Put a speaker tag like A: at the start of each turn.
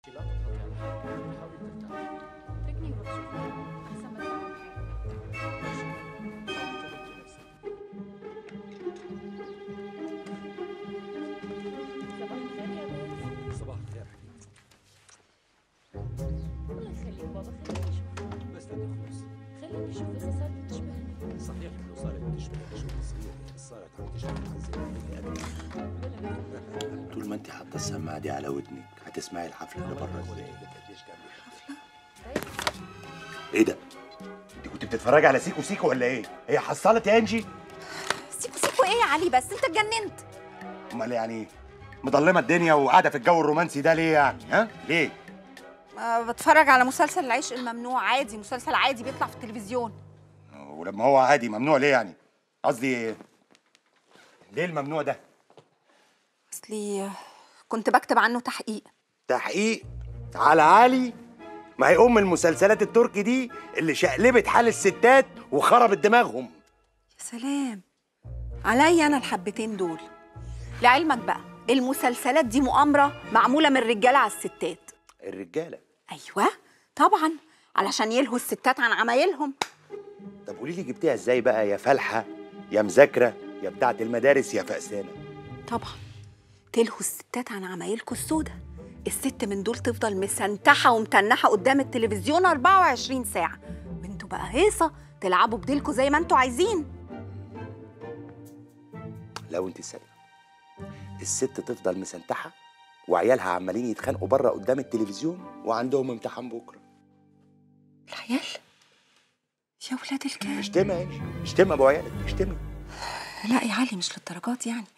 A: لا تضغطي على حالك حاولي ترتاحي
B: فكني نروح شوفها احسن ما تعمل حاجه
A: ماشي حاولي تركي نفسك
B: صباح الخير يا بس
C: صباح الخير حبيبتي
B: الله يخليك بابا خليني اشوف
C: بس بدي اخلص
B: خليني اشوف اذا صارت تشبهني
C: صحيح انه صارت تشبه شغل صغير بس صارت عم تشبه الحزين
B: بلا
D: طول ما انت حاطه السماعه دي على ودنك هتسمعي الحفله اللي بره ازاي
C: قديش كان بيحب
D: ايه ده انت كنت بتتفرجي على سيكو سيكو ولا ايه هي حصلت يا انجي
E: سيكو سيكو ايه يا علي بس انت اتجننت
D: امال يعني مضلمه الدنيا وقاعده في الجو الرومانسي ده ليه يعني ها ليه
E: أه بتفرج على مسلسل العيش الممنوع عادي مسلسل عادي بيطلع في التلفزيون
D: ولما هو عادي ممنوع ليه يعني قصدي ليه الممنوع ده
E: اصلي كنت بكتب عنه تحقيق
D: تحقيق على علي ما هي ام المسلسلات التركي دي اللي شقلبت حال الستات وخربت دماغهم
E: يا سلام عليا انا الحبتين دول لعلمك بقى المسلسلات دي مؤامره معموله من الرجاله على الستات
D: الرجاله
E: ايوه طبعا علشان يلهوا الستات عن عمايلهم
D: طب قولي لي جبتيها ازاي بقى يا فالحه يا مذاكره يا بتاعه المدارس يا فقسانه
E: طبعا تلهوا الستات عن عمايلكوا السودة الست من دول تفضل مسنتحة ومتنحة قدام التلفزيون 24 ساعة وانتوا بقى هيصة تلعبوا بديلكوا زي ما انتوا عايزين
D: لو انت السابقه الست تفضل مسنتحه وعيالها عمالين يتخانقوا بره قدام التلفزيون وعندهم امتحان بكره
E: العيال يا ولاد الكلب
D: اشتمي يا انجي اشتمي ابو عيالك اشتمي
E: لا يا علي مش للدرجات يعني